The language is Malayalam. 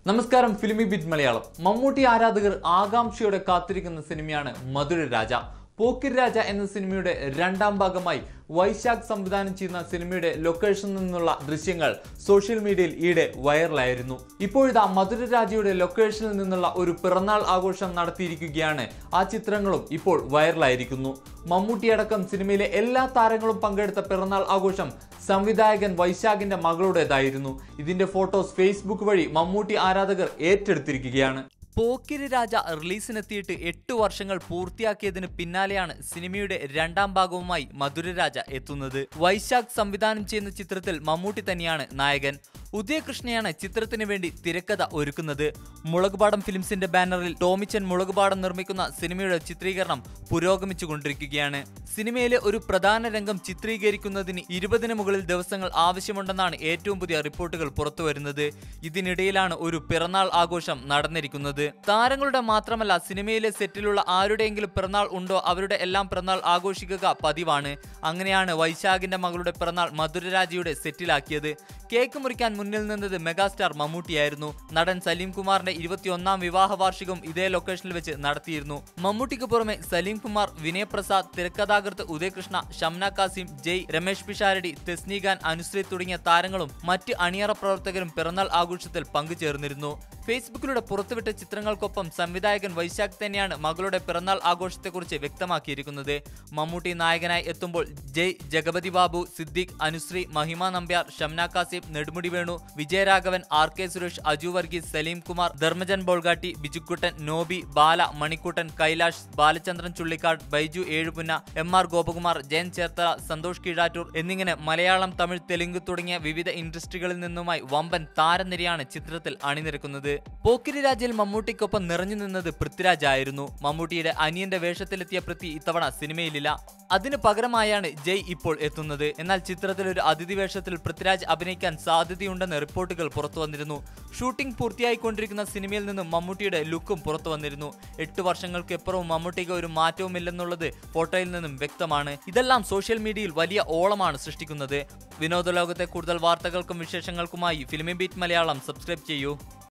നമസ്കാരം ഫിലിമി ബിറ്റ് മലയാളം മമ്മൂട്ടി ആരാധകർ ആകാംക്ഷയോടെ കാത്തിരിക്കുന്ന സിനിമയാണ് മധുര രാജ പോക്കിർ രാജ എന്ന സിനിമയുടെ രണ്ടാം ഭാഗമായി വൈശാഖ് സംവിധാനം ചെയ്യുന്ന സിനിമയുടെ ലൊക്കേഷനിൽ നിന്നുള്ള ദൃശ്യങ്ങൾ സോഷ്യൽ മീഡിയയിൽ ഈയിടെ വൈറലായിരുന്നു ഇപ്പോഴിതാ മധുര രാജയുടെ ലൊക്കേഷനിൽ നിന്നുള്ള ഒരു പിറന്നാൾ ആഘോഷം നടത്തിയിരിക്കുകയാണ് ആ ചിത്രങ്ങളും ഇപ്പോൾ വൈറലായിരിക്കുന്നു മമ്മൂട്ടി അടക്കം സിനിമയിലെ എല്ലാ താരങ്ങളും പങ്കെടുത്ത പിറന്നാൾ ആഘോഷം സംവിധായകൻ വൈശാഖിന്റെ മകളുടേതായിരുന്നു ഇതിന്റെ ഫോട്ടോസ് ഫേസ്ബുക്ക് വഴി മമ്മൂട്ടി ആരാധകർ ഏറ്റെടുത്തിരിക്കുകയാണ് പോക്കിരി രാജ റിലീസിനെത്തിയിട്ട് എട്ട് വർഷങ്ങൾ പൂർത്തിയാക്കിയതിന് പിന്നാലെയാണ് സിനിമയുടെ രണ്ടാം ഭാഗവുമായി മധുരരാജ എത്തുന്നത് വൈശാഖ് സംവിധാനം ചെയ്യുന്ന ചിത്രത്തിൽ മമ്മൂട്ടി തന്നെയാണ് നായകൻ ഉദയകൃഷ്ണയാണ് ചിത്രത്തിന് വേണ്ടി തിരക്കഥ ഒരുക്കുന്നത് മുളകുപാടം ഫിലിംസിന്റെ ബാനറിൽ ടോമിച്ചൻ മുളകുപാടം നിർമ്മിക്കുന്ന സിനിമയുടെ ചിത്രീകരണം പുരോഗമിച്ചുകൊണ്ടിരിക്കുകയാണ് സിനിമയിലെ ഒരു പ്രധാന രംഗം ചിത്രീകരിക്കുന്നതിന് ഇരുപതിന് മുകളിൽ ദിവസങ്ങൾ ആവശ്യമുണ്ടെന്നാണ് ഏറ്റവും പുതിയ റിപ്പോർട്ടുകൾ പുറത്തുവരുന്നത് ഇതിനിടയിലാണ് ഒരു പിറന്നാൾ ആഘോഷം നടന്നിരിക്കുന്നത് താരങ്ങളുടെ മാത്രമല്ല സിനിമയിലെ സെറ്റിലുള്ള ആരുടെയെങ്കിലും പിറന്നാൾ ഉണ്ടോ അവരുടെ എല്ലാം പിറന്നാൾ ആഘോഷിക്കുക പതിവാണ് അങ്ങനെയാണ് വൈശാഖിന്റെ മകളുടെ പിറന്നാൾ മധുരരാജയുടെ സെറ്റിലാക്കിയത് കേക്ക് മുറിക്കാൻ മുന്നിൽ നിന്നത് മെഗാസ്റ്റാർ മമ്മൂട്ടിയായിരുന്നു നടൻ സലീം കുമാറിന്റെ ഇരുപത്തിയൊന്നാം വിവാഹ വാർഷികം ഇതേ ലൊക്കേഷനിൽ വെച്ച് നടത്തിയിരുന്നു മമ്മൂട്ടിക്ക് പുറമെ സലീം കുമാർ വിനയ് പ്രസാദ് തിരക്കഥാകൃത്ത് ഉദയകൃഷ്ണ ഷംന കാസിം ജയ് രമേശ് പിഷാരടി തെസ്നിഖാൻ അനുശ്രീ തുടങ്ങിയ താരങ്ങളും മറ്റ് അണിയറ പ്രവർത്തകരും പിറന്നാൾ ആഘോഷത്തിൽ പങ്കുചേർന്നിരുന്നു ഫേസ്ബുക്കിലൂടെ പുറത്തുവിട്ട ചിത്രങ്ങൾക്കൊപ്പം സംവിധായകൻ വൈശാഖ് തന്നെയാണ് മകളുടെ പിറന്നാൾ ആഘോഷത്തെക്കുറിച്ച് വ്യക്തമാക്കിയിരിക്കുന്നത് മമ്മൂട്ടി നായകനായി എത്തുമ്പോൾ ജയ് Jagapathi Babu Siddique Anusree Mahima Nambiar Shamna Kasim Nedumudi Venu Vijayaraghavan R K Suresh Aju Varghese Salim Kumar Dharmajan Bolgatty Bijukuttan Noby Bala Manikuttan Kailash Balachandran Chullikkad Baiju Ezhupunna M R Gopakumar Jayan Cherthala Santhosh Keezhattoor എന്നിങ്ങനെ മലയാളം തമിഴ് തെലുങ്ക് തുടങ്ങിയ വിവിധ ഇൻഡസ്ട്രികളിൽ നിന്നുമായി വമ്പൻ താരനിരയാണ് ചിത്രത്തിൽ അണിനിരക്കുന്നത് പോക്കിരി രാജയിൽ മമ്മൂട്ടിക്കൊപ്പം നിറഞ്ഞു നിന്നത് പൃഥ്വിരാജ് ആയിരുന്നു മമ്മൂട്ടിയുടെ അനിയന്റെ വേഷത്തിലെത്തിയ പൃഥ്വി ഇത്തവണ സിനിമയിലില്ല അതിന് പകരമായാണ് ജയ് ഇപ്പോൾ എത്തുന്നത് എന്നാൽ ചിത്രത്തിൽ ഒരു അതിഥി വേഷത്തിൽ പൃഥ്വിരാജ് അഭിനയിക്കാൻ സാധ്യതയുണ്ടെന്ന് റിപ്പോർട്ടുകൾ പുറത്തു വന്നിരുന്നു ഷൂട്ടിംഗ് പൂർത്തിയായിക്കൊണ്ടിരിക്കുന്ന സിനിമയിൽ നിന്നും മമ്മൂട്ടിയുടെ ലുക്കും പുറത്തു വന്നിരുന്നു എട്ട് വർഷങ്ങൾക്ക് എപ്പുറവും മമ്മൂട്ടിക്ക് ഒരു മാറ്റവുമില്ലെന്നുള്ളത് ഫോട്ടോയിൽ നിന്നും വ്യക്തമാണ് ഇതെല്ലാം സോഷ്യൽ മീഡിയയിൽ വലിയ ഓളമാണ് സൃഷ്ടിക്കുന്നത് വിനോദ ലോകത്തെ കൂടുതൽ വാർത്തകൾക്കും വിശേഷങ്ങൾക്കുമായി ഫിലിമി ബീറ്റ് മലയാളം സബ്സ്ക്രൈബ് ചെയ്യൂ